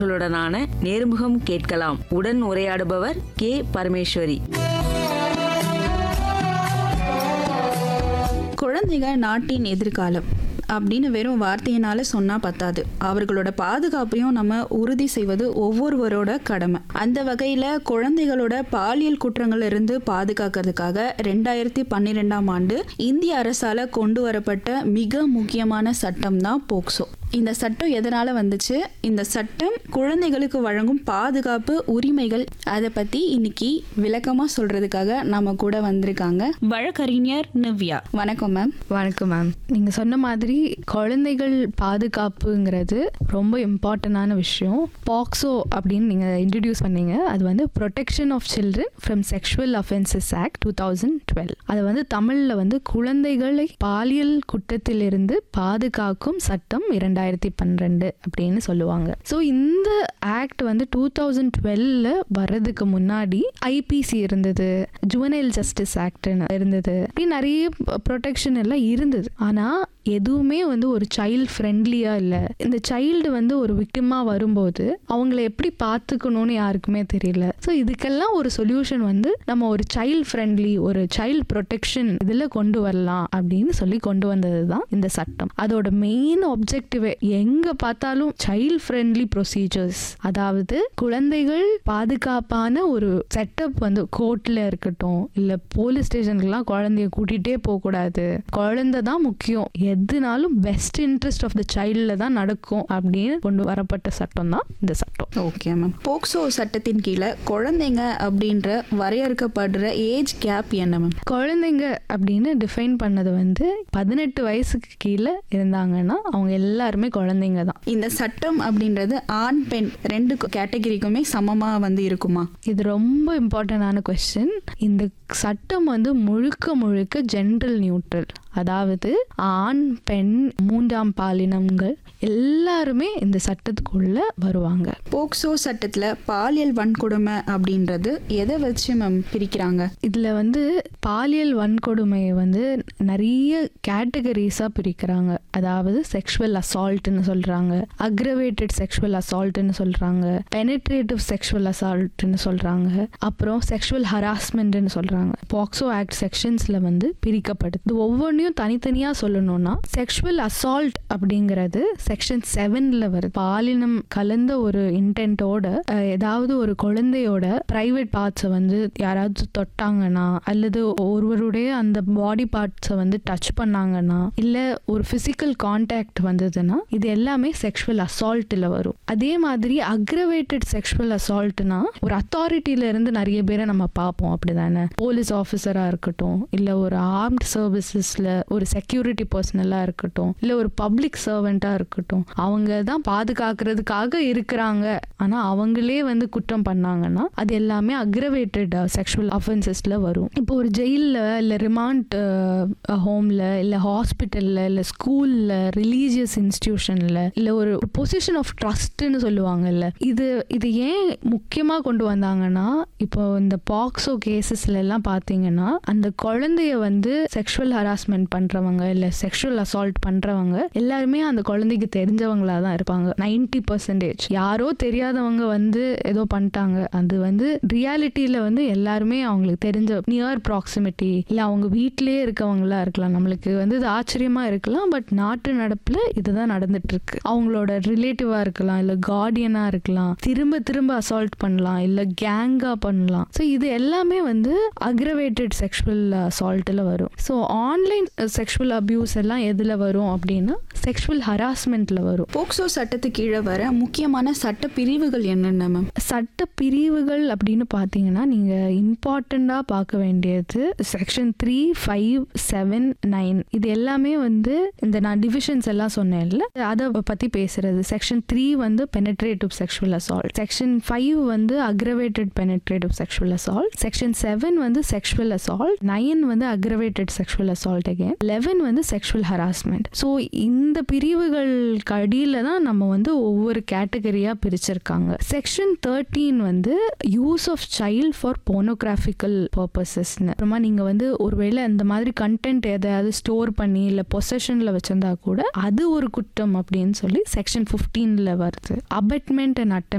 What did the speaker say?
களுடனான நேர்முகம் கேட்கலாம் உடன் உரையாடுபவர் கே பரமேஸ்வரி குழந்தைகள் நாட்டின் எதிர்காலம் அப்படின்னு வெறும் வார்த்தையினால சொன்னா பத்தாது அவர்களோட பாதுகாப்பையும் நம்ம உறுதி செய்வது ஒவ்வொருவரோட கடமை அந்த வகையில குழந்தைகளோட பாலியல் குற்றங்கள்ல இருந்து பாதுகாக்கிறதுக்காக ரெண்டாயிரத்தி பன்னிரெண்டாம் ஆண்டு இந்திய அரசால கொண்டு வரப்பட்ட மிக முக்கியமான சட்டம் தான் போக்சோ இந்த சட்டம் எதனால வந்துச்சு இந்த சட்டம் குழந்தைகளுக்கு வழங்கும் பாதுகாப்பு உரிமைகள் அதை பத்தி இன்னைக்கு விளக்கமா சொல்றதுக்காக நம்ம கூட வந்திருக்காங்க வழக்கறிஞர் நிவ்யா வணக்கம் மேம் வணக்கம் மேம் நீங்கள் சொன்ன மாதிரி குழந்தைகள் பாதுகாப்புங்கிறது ரொம்ப இம்பார்ட்டண்டான விஷயம் பாக்ஸோ அப்படின்னு நீங்கள் இன்ட்ரடியூஸ் பண்ணீங்க அது வந்து protection of children from sexual offences act two thousand twelve அது வந்து தமிழில் வந்து குழந்தைகளை பாலியல் குற்றத்திலிருந்து பாதுகாக்கும் சட்டம் இரண்டாயிரத்தி பன்னிரெண்டு அப்படின்னு சொல்லுவாங்க ஸோ இந்த ஆக்ட் வந்து டூ தௌசண்ட் டுவெல்ல வர்றதுக்கு முன்னாடி ஐபிசி இருந்தது ஜுவனைல் ஜஸ்டிஸ் ஆக்ட்னு இருந்தது இப்படி நிறைய ப்ரொடெக்ஷன் எல்லாம் இருந்தது ஆனால் எதுவுமே வந்து ஒரு சைல்டு ஃப்ரெண்ட்லியாக இல்லை இந்த சைல்டு வந்து ஒரு விக்டிமாக வரும்போது அவங்கள எப்படி பார்த்துக்கணும்னு யாருக்குமே தெரியல ஸோ இதுக்கெல்லாம் ஒரு சொல்யூஷன் வந்து நம்ம ஒரு சைல்டு ஃப்ரெண்ட்லி ஒரு சைல்டு ப்ரொடெக்ஷன் இதில் கொண்டு வரலாம் அப்படின்னு சொல்லி கொண்டு வந்தது தான் இந்த சட்டம் அதோட மெயின் ஒப்ஜெக்டிவே எங்கே பார்த்தாலும் சைல்டு ஃப்ரெண்ட்லி ப்ரொசீஜர்ஸ் அதாவது குழந்தைகள் பாதுகாப்பான ஒரு செட்டப் வந்து கோர்ட்டில் இருக்கட்டும் இல்லை போலீஸ் ஸ்டேஷனுக்குலாம் குழந்தைய கூட்டிகிட்டே போகக்கூடாது குழந்தை தான் முக்கியம் எதுனாலும் பெஸ்ட் இன்ட்ரெஸ்ட் ஆஃப் த சைல்டில் தான் நடக்கும் அப்படின்னு கொண்டு வரப்பட்ட சட்டம் தான் இந்த சட்டம் ஓகே மேம் போக்சோ சட்டத்தின் கீழே குழந்தைங்க அப்படின்ற வரையறுக்கப்படுற ஏஜ் கேப் என்ன மேம் குழந்தைங்க அப்படின்னு டிஃபைன் பண்ணது வந்து பதினெட்டு வயசுக்கு கீழே இருந்தாங்கன்னா அவங்க எல்லாருமே குழந்தைங்க தான் இந்த சட்டம் அப்படின்றது ஆண் பெண் ரெண்டு கேட்டகரிக்குமே சமமா வந்து இருக்குமா இது ரொம்ப இம்பார்ட்டண்டான கொஸ்டின் இந்த சட்டம் வந்து முழுக்க முழுக்க ஜென்ரல் நியூட்ரல் அதாவது ஆண் பெண் மூன்றாம் பாலினங்கள் எல்லாருமே இந்த சட்டத்துக்குள்ள வருவாங்க போக்சோ சட்டத்துல பாலியல் வன்கொடுமை அப்படின்றது எதை வச்சு மேம் பிரிக்கிறாங்க இதில் வந்து பாலியல் வன்கொடுமையை வந்து நிறைய கேட்டகரிஸாக பிரிக்கிறாங்க அதாவது செக்ஷுவல் அசால்ட்னு சொல்கிறாங்க அக்ரவேட்டட் செக்ஷுவல் அசால்ட்னு சொல்கிறாங்க பெனிட்ரேட்டிவ் செக்ஷுவல் அசால்ட்னு சொல்கிறாங்க அப்புறம் செக்ஷுவல் ஹராஸ்மெண்ட்னு சொல்கிறாங்க பாக்ஸோ ஆக்ட் செக்ஷன்ஸில் வந்து பிரிக்கப்படுது இது ஒவ்வொன்றையும் தனித்தனியாக சொல்லணும்னா செக்ஷுவல் அசால்ட் அப்படிங்கிறது செக்ஷன் செவனில் வருது பாலினம் கலந்த ஒரு இன்டென்ட்டோட ஏதாவது ஒரு குழந்தையோட ப்ரைவேட் பார்ட்ஸை வந்து யாராவது தொட்டாங்கன்னா அல்லது ஒருவருடைய அந்த பாடி பார்ட்ஸை வந்து டச் பண்ணாங்கன்னா இல்லை ஒரு ஃபிசிக்கல் கான்டாக்ட் வந்ததுன்னா இது எல்லாமே செக்ஷுவல் அசால்ட்டில் வரும் அதே மாதிரி அக்ரவேட்டட் செக்ஷுவல் அசால்ட்னா ஒரு அத்தாரிட்டியில இருந்து நிறைய பேரை நம்ம பார்ப்போம் அப்படிதானே போலீஸ் ஆஃபீஸராக இருக்கட்டும் இல்லை ஒரு ஆர்ம்ட் சர்வீசஸில் ஒரு செக்யூரிட்டி பர்சனலாக இருக்கட்டும் இல்லை ஒரு பப்ளிக் சர்வெண்ட்டாக இருக்கட்டும் அவங்க தான் பாதுகாக்கிறதுக்காக இருக்கிறாங்க ஆனால் அவங்களே வந்து குற்றம் பண்ணாங்கன்னா அது எல்லாமே அக்ரவேட்டட் செக்ஷுவல் அஃபென்சஸில் வரும் இப்போ ஒரு ஜெயிலில் இல்லை ரிமாண்ட் ஹோமில் இல்லை ஹாஸ்பிட்டலில் இல்லை ஸ்கூலில் ரிலீஜியஸ் இன்ஸ்டிடியூஷனில் இல்லை ஒரு பொசிஷன் ஆஃப் ட்ரஸ்ட்னு சொல்லுவாங்கல்ல இது இது ஏன் முக்கியமாக கொண்டு வந்தாங்கன்னா இப்போ இந்த பாக்ஸோ கேசஸ்ல எல்லாம் பார்த்தீங்கன்னா அந்த குழந்தைய வந்து செக்ஷுவல் ஹராஸ்மெண்ட் பண்ணுறவங்க இல்லை செக்ஷுவல் அசால்ட் பண்ணுறவங்க எல்லாருமே அந்த குழந்தைக்கு தெரிஞ்சவங்களா தான் இருப்பாங்க நைன்டி பர்சன்டேஜ் யாரோ தெரியாதவங்க வந்து ஏதோ பண்ணிட்டாங்க அது வந்து ரியாலிட்டியில் வந்து எல்லாருமே அவங்களுக்கு தெரிஞ்ச நியர் ப்ராக்சிமிட்டி இல்லை அவங்க வீட்டிலேயே இருக்கவங்களா இருக்கலாம் நம்மளுக்கு வந்து இது ஆச்சரியமா இருக்கலாம் பட் நாட்டு நடப்பில் இதுதான் நடந்துட்டு இருக்கு அவங்களோட ரிலேட்டிவாக இருக்கலாம் இல்லை கார்டியனாக இருக்கலாம் திரும்ப திரும்ப அசால்ட் பண்ணலாம் இல்லை கேங்காக பண்ணலாம் ஸோ இது எல்லாமே வந்து அக்ரவேட்டட் செக்ஷுவல் அசால்ட்டில் வரும் ஸோ ஆன்லைன் செக்ஷுவல் அபியூஸ் எல்லாம் எதில் வரும் அப்படின்னா செக்ஷுவல் ஹராஸ்மெண்ட்டில் வரும் போக்சோ சட்டத்துக்கு கீழே வர முக்கியமான சட்ட பிரிவுகள் என்னென்ன மேம் சட்ட பிரிவுகள் அப்படின்னு பார்த்தீங்கன்னா நீங்கள் இம்பார்ட்டண்ட்டாக பார்க்க வேண்டியது section three five seven nine இது எல்லாமே வந்து இந்த நான் டிவிஷன்ஸ் எல்லாம் சொன்னேன்ல அதை பற்றி பேசுறது செக்ஷன் த்ரீ வந்து penetrative sexual assault section five வந்து aggravated penetrative sexual assault section seven வந்து செக்ஷுவல் அசால்ட் நைன் வந்து aggravated sexual assault again eleven வந்து செக்ஷுவல் ஹராஸ்மெண்ட் ஸோ இந்த பிரிவுகளுக்கு அடியில் தான் நம்ம வந்து ஒவ்வொரு கேட்டகரியாக பிரிச்சிருக்காங்க செக்ஷன் தேர்ட்டீன் வந்து use of child for pornographical பர்பஸஸ்னு அப்புறமா நீங்கள் வந்து ஒருவேளை அந்த மாதிரி கண்டென்ட் எதையாவது ஸ்டோர் பண்ணி இல்லை பொசஷனில் வச்சிருந்தா கூட அது ஒரு குற்றம் அப்படின்னு சொல்லி செக்ஷன் ஃபிஃப்டீனில் வருது அபட்மெண்ட் அண்ட்